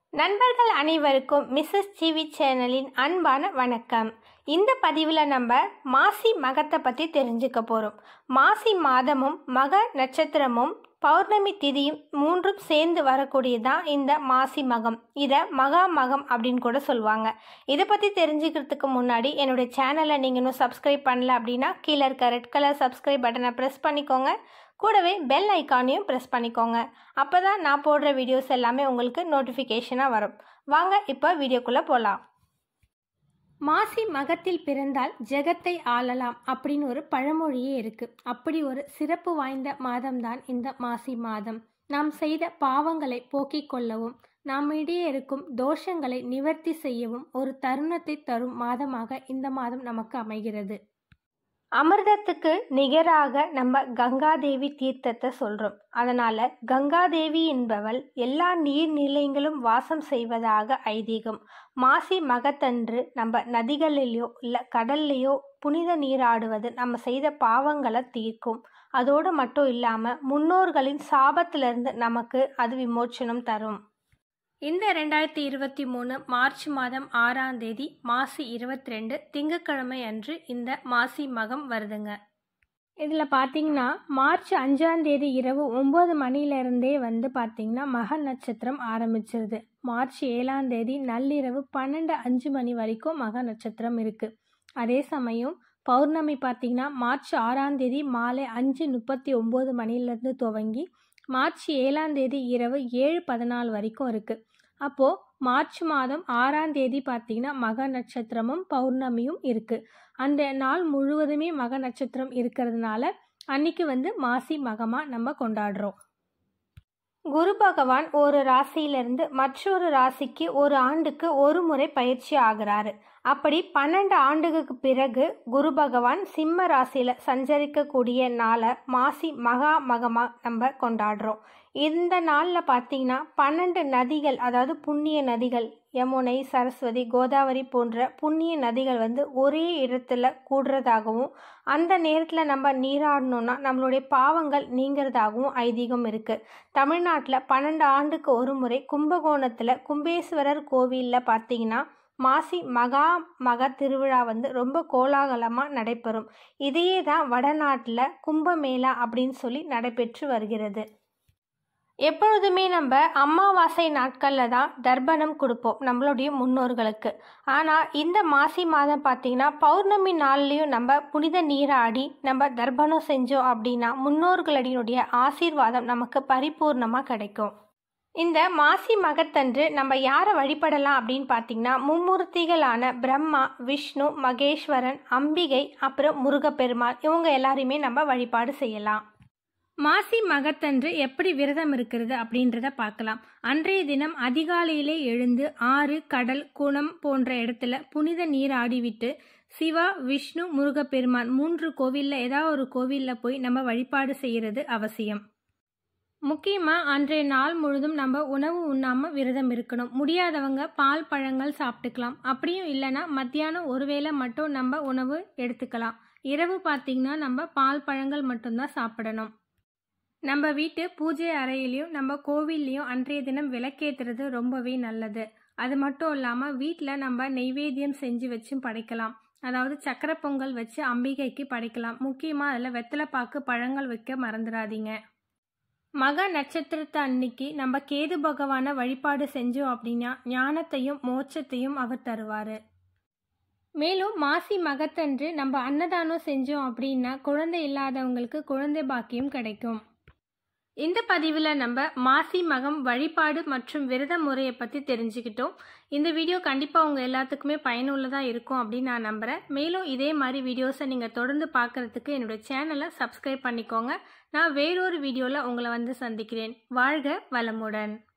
நண்பர்கள் அனைவருக்கும் Mrs TV சேனலின் அன்பான வணக்கம் இந்த பதிவில் நம்ம மாசி மகத்தை பற்றி தெரிஞ்சுக்க போகிறோம் மாசி மாதமும் மக நட்சத்திரமும் பௌர்ணமி திதியும் மூன்றும் சேர்ந்து வரக்கூடியதான் இந்த மாசி மகம் இதை மகா மகம் அப்படின்னு கூட சொல்லுவாங்க இதை பற்றி தெரிஞ்சுக்கிறதுக்கு முன்னாடி என்னுடைய சேனலை நீங்கள் இன்னும் சப்ஸ்கிரைப் பண்ணல அப்படின்னா கீழே இருக்க ரெட் கலர் சப்ஸ்கிரைப் பட்டனை ப்ரெஸ் பண்ணிக்கோங்க கூடவே பெல் ஐக்கானையும் ப்ரெஸ் பண்ணிக்கோங்க அப்போ தான் நான் போடுற வீடியோஸ் எல்லாமே உங்களுக்கு நோட்டிஃபிகேஷனாக வரும் வாங்க இப்போ வீடியோக்குள்ளே போகலாம் மாசி மகத்தில் பிறந்தால் ஜெகத்தை ஆளலாம் அப்படின்னு ஒரு பழமொழியே இருக்கு அப்படி ஒரு சிறப்பு வாய்ந்த மாதம்தான் இந்த மாசி மாதம் நாம் செய்த பாவங்களை போக்கிக் கொள்ளவும் நம்மிடையே இருக்கும் தோஷங்களை நிவர்த்தி செய்யவும் ஒரு தருணத்தை தரும் மாதமாக இந்த மாதம் நமக்கு அமைகிறது அமிர்தத்துக்கு நிகராக நம்ம கங்காதேவி தீர்த்தத்தை சொல்கிறோம் அதனால் கங்காதேவி என்பவள் எல்லா நீர்நிலைகளும் வாசம் செய்வதாக ஐதீகம் மாசி மகத்தன்று நம்ம நதிகளிலேயோ இல்லை கடல்லையோ புனித நீராடுவது நம்ம செய்த பாவங்களை தீர்க்கும் அதோடு மட்டும் இல்லாமல் முன்னோர்களின் சாபத்திலிருந்து நமக்கு அது விமோச்சனம் தரும் இந்த ரெண்டாயிரத்தி இருபத்தி மூணு மார்ச் மாதம் ஆறாம் தேதி மாசி இருபத்தி ரெண்டு திங்கக்கிழமை அன்று இந்த மாசி மகம் வருதுங்க இதில் பார்த்தீங்கன்னா மார்ச் அஞ்சாம் தேதி இரவு ஒம்பது மணிலேருந்தே வந்து பார்த்தீங்கன்னா மக நட்சத்திரம் ஆரம்பிச்சிருது மார்ச் ஏழாம் தேதி நள்ளிரவு பன்னெண்டு அஞ்சு மணி வரைக்கும் மக நட்சத்திரம் இருக்குது அதே சமயம் பௌர்ணமி பார்த்தீங்கன்னா மார்ச் ஆறாம் தேதி மாலை அஞ்சு முப்பத்தி ஒம்பது மணிலேருந்து துவங்கி மார்ச் ஏழாம் தேதி இரவு ஏழு பதினாலு வரைக்கும் இருக்குது அப்போது மார்ச் மாதம் ஆறாம் தேதி பார்த்திங்கன்னா மக நட்சத்திரமும் பௌர்ணமியும் இருக்குது அந்த நாள் முழுவதுமே மக நட்சத்திரம் இருக்கிறதுனால அன்னைக்கு வந்து மாசி மகமாக நம்ம கொண்டாடுறோம் குரு பகவான் ஒரு ராசியிலிருந்து மற்றொரு ராசிக்கு ஒரு ஆண்டுக்கு ஒரு முறை பயிற்சி ஆகிறாரு அப்படி பன்னெண்டு ஆண்டுகளுக்கு பிறகு குரு பகவான் சிம்ம ராசியில் சஞ்சரிக்கக்கூடிய நாளை மாசி மகா மகமாக நம்ம கொண்டாடுறோம் இந்த நாளில் பார்த்தீங்கன்னா பன்னெண்டு நதிகள் அதாவது புண்ணிய நதிகள் யமுனை சரஸ்வதி கோதாவரி போன்ற புண்ணிய நதிகள் வந்து ஒரே இடத்துல கூடுறதாகவும் அந்த நேரத்தில் நம்ம நீராடணும்னா நம்மளுடைய பாவங்கள் நீங்கிறதாகவும் ஐதீகம் இருக்குது தமிழ்நாட்டில் பன்னெண்டு ஆண்டுக்கு ஒரு முறை கும்பகோணத்தில் கும்பேஸ்வரர் கோவிலில் பார்த்தீங்கன்னா மாசி மகா மக திருவிழா வந்து ரொம்ப கோலாகலமாக நடைபெறும் இதையே தான் வடநாட்டில் கும்பமேளா அப்படின்னு சொல்லி நடைபெற்று வருகிறது எப்பொழுதுமே நம்ம அமாவாசை நாட்களில் தான் தர்ப்பணம் கொடுப்போம் நம்மளுடைய முன்னோர்களுக்கு ஆனால் இந்த மாசி மாதம் பார்த்திங்கன்னா பௌர்ணமி நாள்லேயும் நம்ம புனித நீராடி நம்ம தர்ப்பணம் செஞ்சோம் அப்படின்னா முன்னோர்களுடைய ஆசீர்வாதம் நமக்கு பரிபூர்ணமாக கிடைக்கும் இந்த மாசி மகத்தன்று நம்ம யாரை வழிபடலாம் அப்படின்னு பார்த்தீங்கன்னா மும்மூர்த்திகளான பிரம்மா விஷ்ணு மகேஸ்வரன் அம்பிகை அப்புறம் முருகப்பெருமாள் இவங்க எல்லாரையுமே நம்ம வழிபாடு செய்யலாம் மாசி மகத்தன்று எப்படி விரதம் இருக்கிறது அப்படின்றத பார்க்கலாம் அன்றைய தினம் அதிகாலையிலே எழுந்து ஆறு கடல் குணம் போன்ற இடத்துல புனித நீர் ஆடிவிட்டு சிவா விஷ்ணு முருகப்பெருமான் மூன்று கோவிலில் ஏதாவது ஒரு கோவிலில் போய் நம்ம வழிபாடு செய்கிறது அவசியம் முக்கியமாக அன்றைய நாள் முழுதும் நம்ம உணவு உண்ணாமல் விரதம் இருக்கணும் முடியாதவங்க பால் பழங்கள் சாப்பிட்டுக்கலாம் அப்படியும் இல்லைன்னா மத்தியானம் ஒருவேளை மட்டும் நம்ம உணவு எடுத்துக்கலாம் இரவு பார்த்திங்கன்னா நம்ம பால் பழங்கள் மட்டும்தான் சாப்பிடணும் நம்ம வீட்டு பூஜை அறையிலையும் நம்ம கோவில்லையும் அன்றைய தினம் விளக்கேற்றுறது ரொம்பவே நல்லது அது மட்டும் இல்லாமல் வீட்டில் நம்ம நெய்வேத்தியம் செஞ்சு வச்சும் படைக்கலாம் அதாவது சக்கரை பொங்கல் வச்சு அம்பிகைக்கு படைக்கலாம் முக்கியமாக அதில் வெத்தலைப்பாக்கு பழங்கள் வைக்க மறந்துடாதீங்க மக நட்சத்திரத்தை அன்னைக்கு நம்ம கேது பகவானை வழிபாடு செஞ்சோம் அப்படின்னா ஞானத்தையும் மோட்சத்தையும் அவர் தருவார் மேலும் மாசி மகத்தன்று நம்ம அன்னதானம் செஞ்சோம் அப்படின்னா குழந்தை இல்லாதவங்களுக்கு குழந்தை பாக்கியம் கிடைக்கும் இந்த பதிவில் நம்ம மாசி மகம் வழிபாடு மற்றும் விரத முறையை பற்றி தெரிஞ்சுக்கிட்டோம் இந்த வீடியோ கண்டிப்பாக உங்கள் எல்லாத்துக்குமே பயனுள்ளதாக இருக்கும் அப்படின்னு நான் நம்புகிறேன் மேலும் இதே மாதிரி வீடியோஸை நீங்கள் தொடர்ந்து பார்க்குறதுக்கு என்னோடய சேனலை சப்ஸ்கிரைப் பண்ணிக்கோங்க நான் வேறொரு வீடியோவில் உங்களை வந்து சந்திக்கிறேன் வாழ்க வளமுடன்